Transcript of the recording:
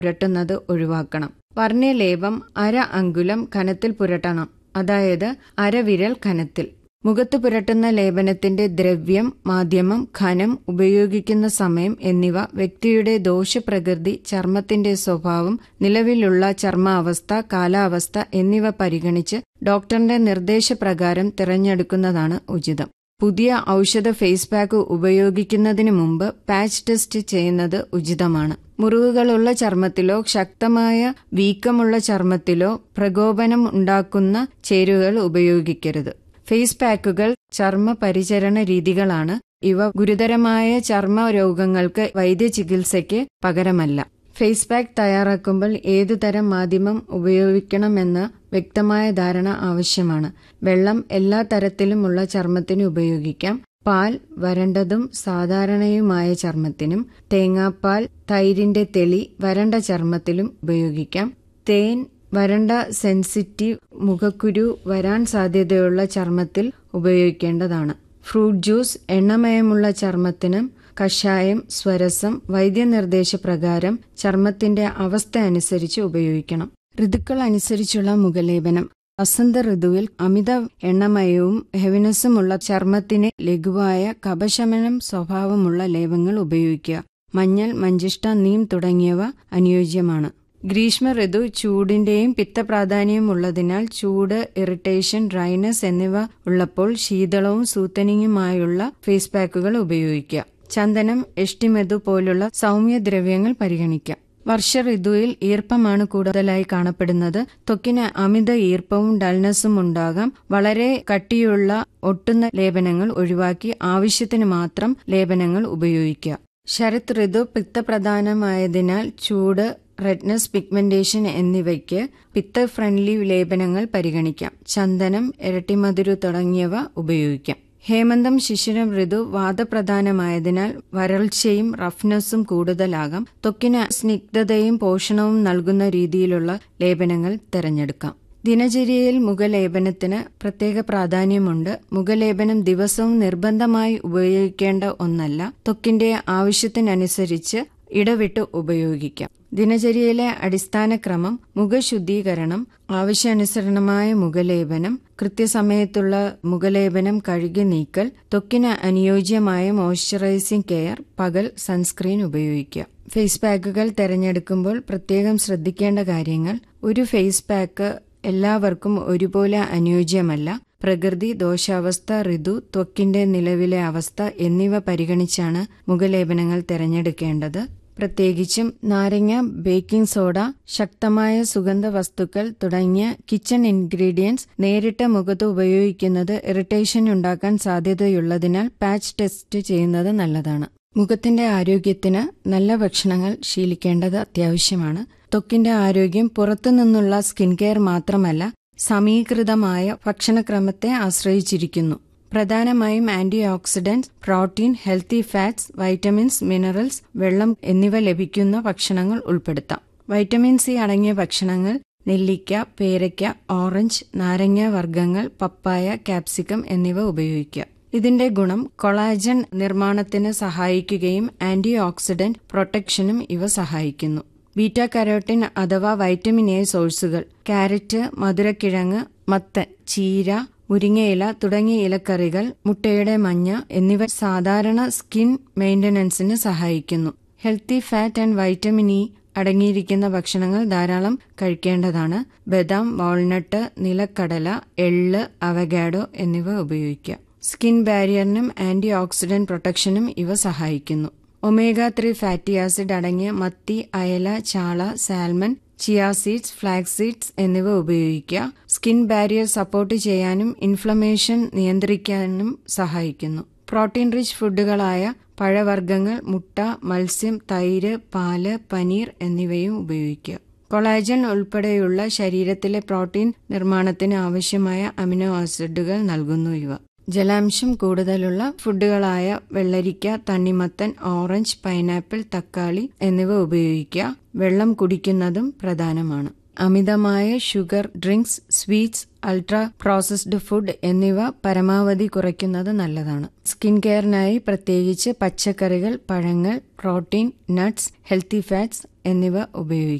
പുരട്ടുന്നത് ഒഴിവാക്കണം വർണ്ണ്യലേപം അര അങ്കുലം കനത്തിൽ പുരട്ടണം അതായത് അരവിരൽ കനത്തിൽ മുഖത്ത് പുരട്ടുന്ന ലേപനത്തിന്റെ ദ്രവ്യം മാധ്യമം ഖനം ഉപയോഗിക്കുന്ന സമയം എന്നിവ വ്യക്തിയുടെ ദോഷപ്രകൃതി ചർമ്മത്തിന്റെ സ്വഭാവം നിലവിലുള്ള ചർമ്മാവസ്ഥ കാലാവസ്ഥ എന്നിവ പരിഗണിച്ച് ഡോക്ടറിന്റെ നിർദ്ദേശപ്രകാരം തിരഞ്ഞെടുക്കുന്നതാണ് ഉചിതം പുതിയ ഔഷധ ഫേസ് പാക്ക് ഉപയോഗിക്കുന്നതിന് മുമ്പ് പാച്ച് ടെസ്റ്റ് ചെയ്യുന്നത് ഉചിതമാണ് മുറിവുകളുള്ള ചർമ്മത്തിലോ ശക്തമായ വീക്കമുള്ള ചർമ്മത്തിലോ പ്രകോപനം ഉണ്ടാക്കുന്ന ചേരുവകൾ ഉപയോഗിക്കരുത് ഫേസ് പാക്കുകൾ ചർമ്മ പരിചരണ രീതികളാണ് ഇവ ഗുരുതരമായ ചർമ്മ രോഗങ്ങൾക്ക് വൈദ്യചികിത്സയ്ക്ക് പകരമല്ല ഫേസ് പാക്ക് തയ്യാറാക്കുമ്പോൾ ഏതുതരം മാധ്യമം ഉപയോഗിക്കണമെന്ന വ്യക്തമായ ധാരണ ആവശ്യമാണ് വെള്ളം എല്ലാ തരത്തിലുമുള്ള ചർമ്മത്തിന് ഉപയോഗിക്കാം പാൽ വരണ്ടതും സാധാരണയുമായ ചർമ്മത്തിനും തേങ്ങാപ്പാൽ തൈരിന്റെ തെളി വരണ്ട ചർമ്മത്തിലും ഉപയോഗിക്കാം തേൻ വരണ്ട സെൻസിറ്റീവ് മുഖക്കുരു വരാൻ സാധ്യതയുള്ള ചർമ്മത്തിൽ ഉപയോഗിക്കേണ്ടതാണ് ഫ്രൂട്ട് ജ്യൂസ് എണ്ണമയമുള്ള ചർമ്മത്തിനും കഷായം സ്വരസം വൈദ്യനിർദ്ദേശപ്രകാരം ചർമ്മത്തിന്റെ അവസ്ഥ അനുസരിച്ച് ഉപയോഗിക്കണം ഋതുക്കൾ അനുസരിച്ചുള്ള മുഖലേപനം വസന്ത ഋതുവിൽ അമിത എണ്ണമയവും ഹെവിനസുമുള്ള ചർമ്മത്തിന് ലഘുവായ കപശമനം സ്വഭാവമുള്ള ലേപങ്ങൾ ഉപയോഗിക്കുക മഞ്ഞൾ മഞ്ചിഷ്ട നീം തുടങ്ങിയവ അനുയോജ്യമാണ് ഗ്രീഷ്മ ഋതു ചൂടിന്റെയും പിത്തപ്രാധാന്യവും ഉള്ളതിനാൽ ചൂട് ഇറിറ്റേഷൻ ഡ്രൈനസ് എന്നിവ ഉള്ളപ്പോൾ ശീതളവും സൂത്തനിങ്ങുമായുള്ള ഫേസ് പാക്കുകൾ ഉപയോഗിക്കുക ചന്ദനം എഷ്ടിമെതു പോലുള്ള സൗമ്യ ദ്രവ്യങ്ങൾ പരിഗണിക്കാം വർഷ ഋതുവിൽ ഈർപ്പമാണ് കൂടുതലായി കാണപ്പെടുന്നത് ത്വക്കിന് അമിത ഈർപ്പവും ഡൾനെസ്സും ഉണ്ടാകാം വളരെ കട്ടിയുള്ള ഒട്ടുന്ന ലേപനങ്ങൾ ഒഴിവാക്കി ആവശ്യത്തിന് മാത്രം ലേപനങ്ങൾ ഉപയോഗിക്കുക ശരത് ഋതു പിത്തപ്രധാനമായതിനാൽ ചൂട് റെഡ്നസ് പിഗ്മെന്റേഷൻ എന്നിവയ്ക്ക് പിത്ത ഫ്രണ്ട്ലി ലേപനങ്ങൾ പരിഗണിക്കാം ചന്ദനം ഇരട്ടിമധുരു തുടങ്ങിയവ ഉപയോഗിക്കാം ഹേമന്തം ശിശിരം ഋതു വാദപ്രധാനമായതിനാൽ വരൾച്ചയും റഫ്നെസ്സും കൂടുതലാകാം ത്വക്കിന് സ്നിഗ്ധതയും പോഷണവും നൽകുന്ന രീതിയിലുള്ള ലേപനങ്ങൾ തിരഞ്ഞെടുക്കാം ദിനചര്യയിൽ മുഖലേപനത്തിന് പ്രത്യേക പ്രാധാന്യമുണ്ട് മുഖലേപനം ദിവസവും നിർബന്ധമായി ഉപയോഗിക്കേണ്ട ഒന്നല്ല ത്വക്കിന്റെ ആവശ്യത്തിനനുസരിച്ച് ഇടവിട്ട് ഉപയോഗിക്കാം ദിനചര്യയിലെ അടിസ്ഥാന ക്രമം മുഖശുദ്ധീകരണം ആവശ്യാനുസരണമായ മുഖലേപനം കൃത്യസമയത്തുള്ള മുഖലേപനം കഴുകി നീക്കൽ ത്വക്കിന് അനുയോജ്യമായ മോയ്സ്ചറൈസിംഗ് കെയർ പകൽ സൺസ്ക്രീൻ ഉപയോഗിക്കുക ഫേസ് പാക്കുകൾ തിരഞ്ഞെടുക്കുമ്പോൾ പ്രത്യേകം ശ്രദ്ധിക്കേണ്ട കാര്യങ്ങൾ ഒരു ഫേസ് പാക്ക് എല്ലാവർക്കും ഒരുപോലെ അനുയോജ്യമല്ല പ്രകൃതി ദോഷാവസ്ഥ ഋതു ത്വക്കിന്റെ നിലവിലെ അവസ്ഥ എന്നിവ പരിഗണിച്ചാണ് മുഖലേപനങ്ങൾ തിരഞ്ഞെടുക്കേണ്ടത് പ്രത്യേകിച്ചും നാരങ്ങ ബേക്കിംഗ് സോഡ ശക്തമായ സുഗന്ധ വസ്തുക്കൾ തുടങ്ങിയ കിച്ചൺ ഇൻഗ്രീഡിയൻസ് നേരിട്ട് മുഖത്ത് ഉപയോഗിക്കുന്നത് ഇറിറ്റേഷൻ ഉണ്ടാക്കാൻ സാധ്യതയുള്ളതിനാൽ പാച്ച് ടെസ്റ്റ് ചെയ്യുന്നത് നല്ലതാണ് മുഖത്തിന്റെ ആരോഗ്യത്തിന് നല്ല ഭക്ഷണങ്ങൾ ശീലിക്കേണ്ടത് അത്യാവശ്യമാണ് ത്വക്കിന്റെ ആരോഗ്യം പുറത്തുനിന്നുള്ള സ്കിൻ കെയർ മാത്രമല്ല സമീകൃതമായ ഭക്ഷണക്രമത്തെ ആശ്രയിച്ചിരിക്കുന്നു പ്രധാനമായും antioxidants protein healthy fats vitamins minerals വെള്ളം എന്നിവ ലഭിക്കുന്ന ഭക്ഷണങ്ങൾ ഉൾപ്പെടുത്താം വൈറ്റമിൻ സി അടങ്ങിയ ഭക്ഷണങ്ങൾ നെല്ലിക്ക പേരയ്ക്ക ഓറഞ്ച് നാരങ്ങ വർഗ്ഗങ്ങൾ പപ്പായ കാപ്സിക്കം എന്നിവ ഉപയോഗിക്കുക ഇതിന്റെ ഗുണം കൊളാജൻ നിർമ്മാണത്തിന് സഹായിക്കുകയും ആന്റി ഓക്സിഡന്റ് പ്രൊട്ടക്ഷനും ഇവ സഹായിക്കുന്നു ബീറ്റ കരോട്ടിൻ അഥവാ വൈറ്റമിൻ എ സോഴ്സുകൾ കാരറ്റ് മധുരക്കിഴങ്ങ് മത്തൻ ചീര മുരിങ്ങയില തുടങ്ങിയ ഇലക്കറികൾ മുട്ടയുടെ മഞ്ഞ എന്നിവ സാധാരണ സ്കിൻ മെയിന്റനൻസിന് സഹായിക്കുന്നു healthy fat and vitamin E അടങ്ങിയിരിക്കുന്ന ഭക്ഷണങ്ങൾ ധാരാളം കഴിക്കേണ്ടതാണ് ബദാം വാൾനട്ട് നിലക്കടല എള്ള് അവഗാഡോ എന്നിവ ഉപയോഗിക്കുക സ്കിൻ ബാരിയറിനും ആന്റി ഓക്സിഡന്റ് പ്രൊട്ടക്ഷനും ഇവ സഹായിക്കുന്നു ഒമേഗ ത്രീ ഫാറ്റി ആസിഡ് അടങ്ങിയ മത്തി അയല ചാള salmon chia seeds flax seeds എന്നിവ ഉപയോഗിക്കുക സ്കിൻ ബാരിയർ സപ്പോർട്ട് ചെയ്യാനും ഇൻഫ്ലമേഷൻ നിയന്ത്രിക്കാനും സഹായിക്കുന്നു പ്രോട്ടീൻ റിച്ച് ഫുഡുകളായ പഴവർഗ്ഗങ്ങൾ മുട്ട മത്സ്യം തൈര് പാല് പനീർ എന്നിവയും ഉപയോഗിക്കുക കൊളാജൻ ഉൾപ്പെടെയുള്ള ശരീരത്തിലെ പ്രോട്ടീൻ നിർമ്മാണത്തിന് ആവശ്യമായ അമിനോ ആസിഡുകൾ നൽകുന്നു ഇവ ജലാംശം കൂടുതലുള്ള ഫുഡുകളായ വെള്ളരിക്ക തണ്ണിമത്തൻ ഓറഞ്ച് പൈനാപ്പിൾ തക്കാളി എന്നിവ ഉപയോഗിക്കുക വെള്ളം കുടിക്കുന്നതും പ്രധാനമാണ് അമിതമായ sugar drinks sweets ultra processed food എന്നിവ പരമാവധി കുറയ്ക്കുന്നത് നല്ലതാണ് സ്കിൻ കെയറിനായി പ്രത്യേകിച്ച് പച്ചക്കറികൾ പഴങ്ങൾ പ്രോട്ടീൻ നട്ട്സ് ഹെൽത്തി ഫാറ്റ്സ് എന്നിവ ഉപയോഗിക്കും